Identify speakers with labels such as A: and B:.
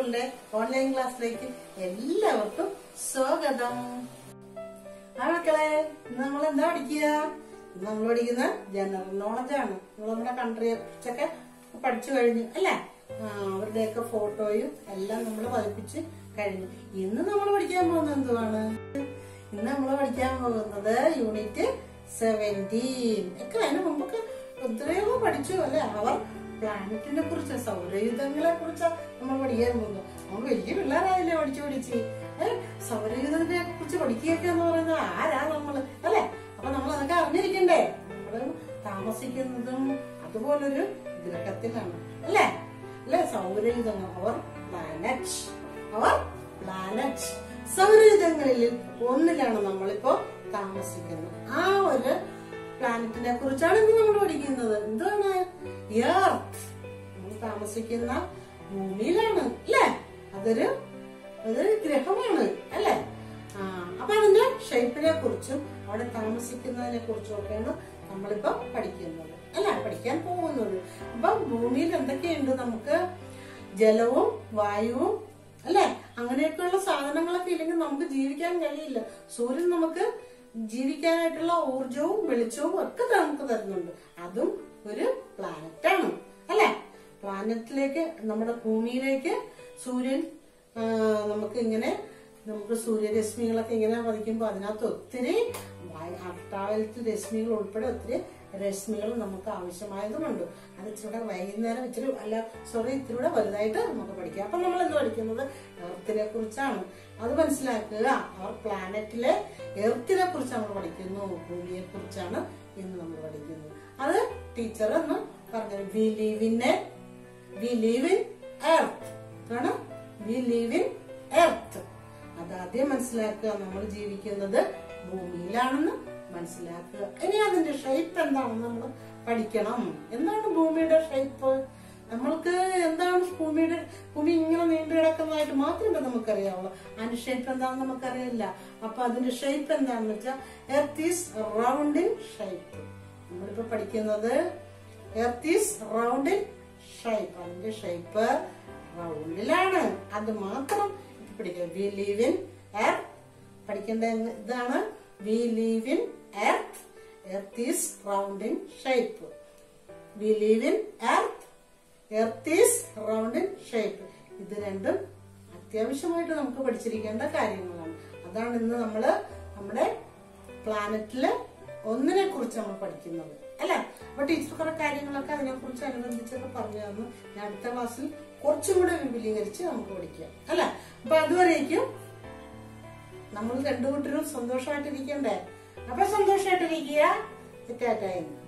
A: സ്കൂളിന്റെ ഓൺലൈൻ ക്ലാസ്സിലേക്ക് എല്ലാവർക്കും സ്വാഗതം ആ മക്കളെ ഇന്ന് നമ്മൾ എന്താ പഠിക്കുക ഇന്ന് നമ്മൾ പഠിക്കുന്ന ജനറൽ നോളജ് ആണ് നമ്മൾ നമ്മുടെ കൺട്രിയെ കുറിച്ചൊക്കെ പഠിച്ചു കഴിഞ്ഞു അല്ലേ ആ, അവരുടെയൊക്കെ ഫോട്ടോയും എല്ലാം നമ്മൾ പതിപ്പിച്ച് കഴിഞ്ഞു ഇന്ന് നമ്മൾ പഠിക്കാൻ പോകുന്നത് എന്തുവാണ് ഇന്ന് നമ്മൾ പഠിക്കാൻ പോകുന്നത് യൂണിറ്റ് സെവൻറ്റീൻ ഒക്കെ അതിന് മുമ്പൊക്കെ എത്രയോ പഠിച്ചു അല്ലെ അവർ പ്ലാനറ്റിനെ കുറിച്ച് സൗരയുധങ്ങളെ കുറിച്ച് നമ്മൾ പഠിക്കാൻ പോകുന്നത് നമ്മൾ വലിയ പിള്ളേരായില്ലേ പഠിച്ചു പഠിച്ച് ഏഹ് സൗരയുധത്തെ കുറിച്ച് പഠിക്കുകയൊക്കെ എന്ന് പറയുന്നത് ആരാ നമ്മള് അല്ലെ അപ്പൊ നമ്മൾ അതൊക്കെ അറിഞ്ഞിരിക്കണ്ടേ നമ്മള് താമസിക്കുന്നതും അതുപോലൊരു ഗ്രഹത്തിലാണ് അല്ലേ അല്ലെ സൗരയുധങ്ങൾ അവർ പ്ലാനറ്റ് അവർ പ്ലാനറ്റ് സൗരയുധങ്ങളിൽ ഒന്നിലാണ് നമ്മളിപ്പോ താമസിക്കുന്നത് ആ ഒരു പ്ലാനറ്റിനെ കുറിച്ചാണ് ഇന്ന് നമ്മൾ പഠിക്കുന്നത് എന്താണ് എർത്ത് നമ്മൾ താമസിക്കുന്ന ഭൂമിയിലാണ് അല്ലേ അതൊരു അതൊരു ഗ്രഹമാണ് അല്ലേ ആ അപ്പൊ അതിന്റെ ഷേപ്പിനെ കുറിച്ചും അവിടെ താമസിക്കുന്നതിനെ കുറിച്ചും ഒക്കെയാണ് നമ്മളിപ്പോ പഠിക്കുന്നത് അല്ല പഠിക്കാൻ പോകുന്നത് അപ്പൊ ഭൂമിയിൽ എന്തൊക്കെയുണ്ട് നമുക്ക് ജലവും വായുവും അല്ലെ അങ്ങനെയൊക്കെയുള്ള സാധനങ്ങളൊക്കെ ഇല്ലെങ്കിൽ നമുക്ക് ജീവിക്കാൻ കഴിയില്ല സൂര്യൻ നമുക്ക് ജീവിക്കാനായിട്ടുള്ള ഊർജവും വെളിച്ചവും ഒക്കെ നമുക്ക് തരുന്നുണ്ട് അതും ഒരു പ്ലാനറ്റ് ആണ് അല്ലെ പ്ലാനറ്റിലേക്ക് നമ്മുടെ ഭൂമിയിലേക്ക് സൂര്യൻ ആ, നമുക്ക് ഇങ്ങനെ നമുക്ക് സൂര്യരശ്മികളൊക്കെ ഇങ്ങനെ പതിക്കുമ്പോൾ അതിനകത്ത് ഒത്തിരി അൾട്രാവയലറ്റ് രശ്മികൾ ഉൾപ്പെടെ ഒത്തിരി രശ്മികൾ നമുക്ക് ആവശ്യമായതുമുണ്ട് അത് ഇച്ചിരി വൈകുന്നേരം ഇച്ചിരി അല്ല സോറി ഇത്തിരി കൂടെ വലുതായിട്ട് നമുക്ക് പഠിക്കാം അപ്പൊ നമ്മൾ എന്ത് പഠിക്കുന്നത് എർത്തിനെ കുറിച്ചാണ് അത് മനസ്സിലാക്കുക അവർ പ്ലാനറ്റിലെ എർത്തിനെ കുറിച്ച് നമ്മൾ പഠിക്കുന്നു ഭൂമിയെ കുറിച്ചാണ് ഇന്ന് നമ്മൾ പഠിക്കുന്നത് അത് ടീച്ചർ എന്ന് പറഞ്ഞു we live in a we live in earth ആണ് വി ലീവ് ഇൻ എർത്ത് അത് ആദ്യം മനസ്സിലാക്കുക നമ്മൾ ജീവിക്കുന്നത് ഭൂമിയിലാണെന്ന് മനസ്സിലാക്കുക ഇനി അതിന്റെ ഷേപ്പ് എന്താണെന്ന് നമ്മൾ പഠിക്കണം എന്താണ് ഭൂമിയുടെ ഷേപ്പ് നമ്മൾക്ക് എന്താണ് ഭൂമിയുടെ ഭൂമി ഇങ്ങനെ നീണ്ടു കിടക്കുന്നതായിട്ട് മാത്രമേ നമുക്കറിയാവുള്ളൂ അതിന്റെ ഷേപ്പ് എന്താണെന്ന് നമുക്കറിയില്ല അപ്പൊ അതിന്റെ ഷേപ്പ് എന്താണെന്ന് വെച്ചാൽ earth is round in shape നമ്മളിപ്പോ പഠിക്കുന്നത് earth is round in shape അതിന്റെ ഷേപ്പ് റൗണ്ടിലാണ് അത് മാത്രം പഠിക്കുക വി ലീവ് ഇൻ എർത്ത് പഠിക്കേണ്ട ഇതാണ് we live in earth earth is round in shape we live in earth earth is round in shape ഇത് രണ്ടും അത്യാവശ്യമായിട്ട് നമുക്ക് പഠിച്ചിരിക്കേണ്ട കാര്യങ്ങളാണ് അതാണ് ഇന്ന് നമ്മള് നമ്മുടെ പ്ലാനറ്റില് ഒന്നിനെ കുറിച്ച് നമ്മൾ പഠിക്കുന്നത് അല്ലെ അപ്പൊ ടീച്ചർ കുറെ കാര്യങ്ങളൊക്കെ അതിനെ കുറിച്ച് അനുബന്ധിച്ചൊക്കെ പറഞ്ഞു തന്നു ഞാൻ അടുത്ത ക്ലാസ്സിൽ കുറച്ചും കൂടെ വിപുലീകരിച്ച് നമുക്ക് പഠിക്കാം അല്ലെ അപ്പൊ അതുവരേക്കും നമ്മൾ രണ്ടു കൂട്ടരും സന്തോഷമായിട്ടിരിക്കണ്ടേ അപ്പൊ സന്തോഷമായിട്ടിരിക്കുക ടാറ്റായിരുന്നു